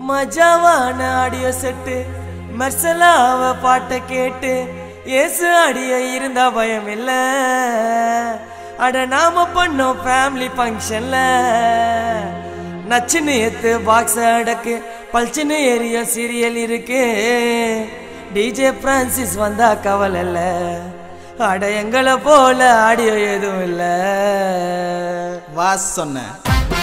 மஜாவான audio set மெர்சலாவ பாட்டை கேட்டு ஏசு அடிய இருந்தா பயம் இல்ல அட நாம பண்ணோம் ஃபேமிலி ஃபங்க்ஷன்ல நச்சுன்னு எத்து பாக்ஸ் அடக்கு பல்ச்சுன்னு எரிய சீரியல் இருக்கு டிஜே பிரான்சிஸ் வந்தா கவலை இல்ல அட எங்களை போல ஆடியோ எதுவும் இல்ல வா சொன்னேன்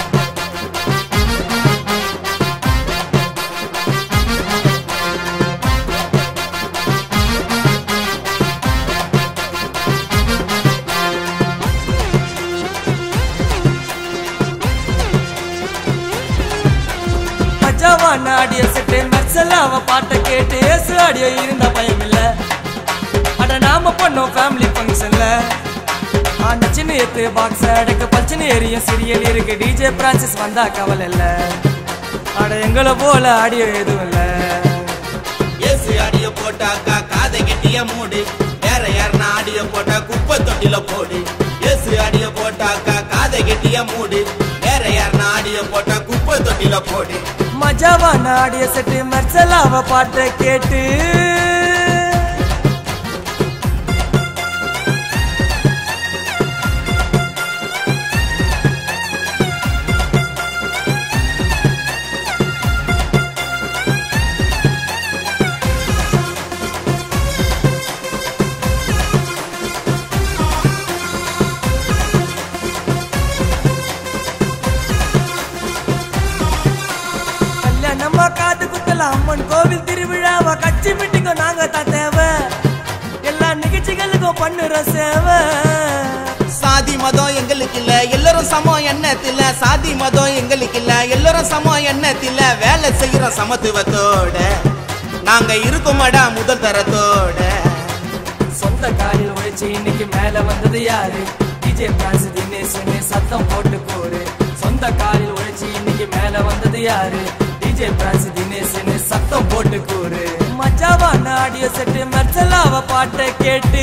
மஜாவான ஆடியோ செட்டு மெர்சலாவ பாட்டை கேட்டு ஏசு ஆடியோ இருந்த பயம் இல்ல அட நாம பண்ணோம் ஃபேமிலி ஃபங்க்ஷன்ல நச்சின்னு எத்து பாக்ஸ் அடக்கு பல்ச்சுன்னு எரியும் சீரியல் இருக்கு டிஜே பிரான்சிஸ் வந்தா கவலை இல்ல அட எங்களை போல ஆடியோ எதுவும் இல்ல ஏசு ஆடிய போட்டாக்கா காதை கெட்டிய மூடு வேற யாருன்னா ஆடிய போட்டா குப்பை தொட்டில போடு ஏசு ஆடிய போட்டாக்கா காதை கெட்டிய மூடு வேற யாருன்னா ஆடிய போட்டா குப்பை தொட்டில போடு மஜாவான ஆடியோ செட்டு மெர்சலாவ பாட்டை கேட்டு கல்யாணமா காது குத்தல அம்மன் கோவில் திருவிழாவா கட்சி மீட்டிங்கோ நாங்க தான் தேவை எல்லா நிகழ்ச்சிகளுக்கும் பண்ணுற சேவை சாதி மதம் எங்களுக்கு இல்ல எல்லாரும் சமம் எண்ணத்துல சாதி மதம் எங்களுக்கு இல்ல எல்லாரும் சமம் எண்ணத்துல வேலை செய்யறோம் சமத்துவத்தோட நாங்க இருக்கோமாடா முதல் தரத்தோட சொந்த காலில் உழைச்சு இன்னைக்கு மேல வந்தது யாரு டிஜே பிரான்ஸ் தினேஷ்னு சத்தம் போட்டு கூறு சொந்த காலில் உழைச்சு இன்னைக்கு மேல வந்தது யாரு டிஜே பிரான்ஸ் தினேஷ்னு சத்தம் போட்டு கூறு மஜாவான ஆடியோ செட்டு மெர்சலாவ பாட்டை கேட்டு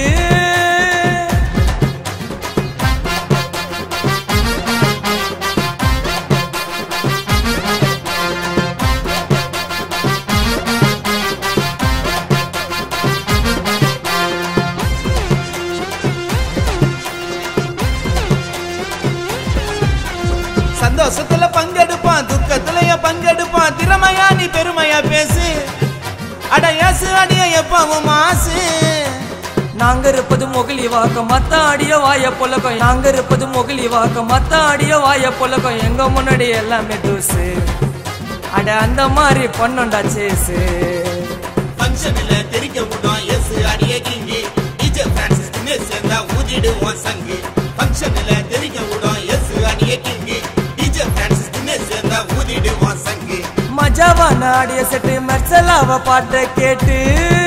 சந்தோஷத்துல பங்கெடுப்பான் துக்கத்துலயும் பங்கெடுப்பான் திறமையா நீ பெருமையா பேசு அட ஏசு அடிய எப்பவும் மாசு நாங்க இருப்பது மொகிலி வாக்கம் மத்த அடிய வாய பொலக்கம் நாங்க இருப்பது மொகிலி வாக்கம் மத்த அடிய வாய பொலக்கம் எங்க முன்னாடி எல்லாமே தூசு அட அந்த மாதிரி பொண்ணுண்டா சேசு ஃபங்க்ஷன்ல தெரிக்க விடும் ஏசு அடிய கிங்கி டிஜே பிரான்சிஸ் தினேஷ் சேர்ந்தா ஊதிடுவோம் சங்கு ஃபங்க்ஷன்ல தெரிக்க விடும் ஏசு அடிய கிங்கி டிஜே பிரான்சிஸ் தினேஷ் சேர்ந்தா ஊதிடுவோம் சங்கு மஜாவான ஆடிய செட்டு மெர்சலாவ பாட்டை கேட்டு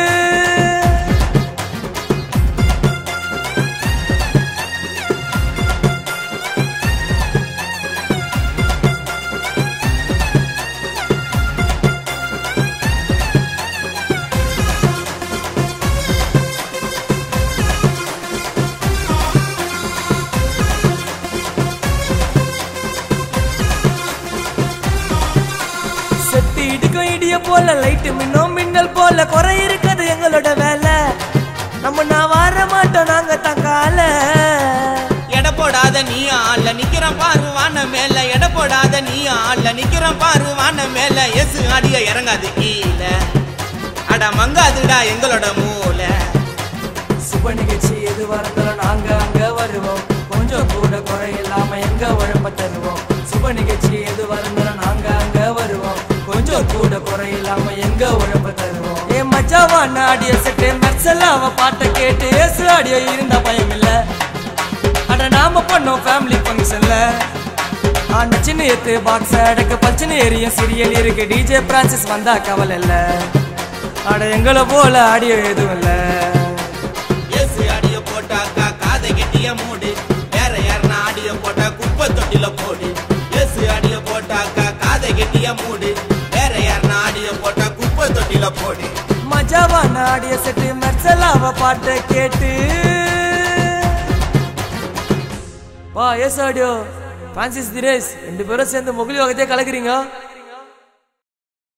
செட்டு இடிக்கும் இடிய போல லைட்டு மின்னும் மின்னல் போல குறை இருக்குது எங்களோட வேலை நம்ம நான் வர மாட்டோம் நாங்க தங்கால எடை போடாத நீ ஆள்ல நிக்கிறோம் பாரு வான மேல எடை போடாத நீ ஆள்ல நிக்கிறோம் பாரு வான மேல எசு அடிய இறங்காது கீழே அட மங்காதுடா எங்களோட மூளை சுப நிகழ்ச்சி எதுவா இருந்தாலும் நாங்க அங்க வருவோம் கொஞ்சம் கூட குறை இல்லாம எங்க உழைப்ப தருவோம் சுப நிகழ்ச்சி எதுவா இருந்தாலும் நாங்க அங்க வருவோம் கொஞ்சம் கூட குறை இல்லாம எங்க உழைப்ப தருவோம் ஏ மச்சாவா ஆடியோ செட்டு மெர்சலாவ பாட்டை கேட்டு ஏசு ஆடியோ இருந்த பயம் இல்ல அட நாம பண்ணோம் ஃபேமிலி ஃபங்க்ஷன்ல நச்சின்னு எத்து பாக்ஸ் அடக்கு பல்ச்சுன்னு எரியும் சீரியல் இருக்கு டிஜே பிரான்சிஸ் வந்தா கவலை இல்ல அட எங்களை போல ஆடியோ எதுவும் இல்லை எசு அடிய போட்டாக்கா காதை கெட்டிய மூடு வேற யாருன்னா ஆடிய போட்டா குப்பை தொட்டில போடு எசு அடிய போட்டாக்கா காதை கெட்டிய மூடு வேற யாருன்னா ஆடிய போட்டா குப்பை தொட்டில போடு மஜாவான ஆடியோ செட்டு மெர்சலாவ பாட்டை கேட்டு வா எஸ் ஆடியோ பிரான்சிஸ் தினேஷ் ரெண்டு பேரும் சேர்ந்து முகலி வகத்தையே கலக்குறீங்க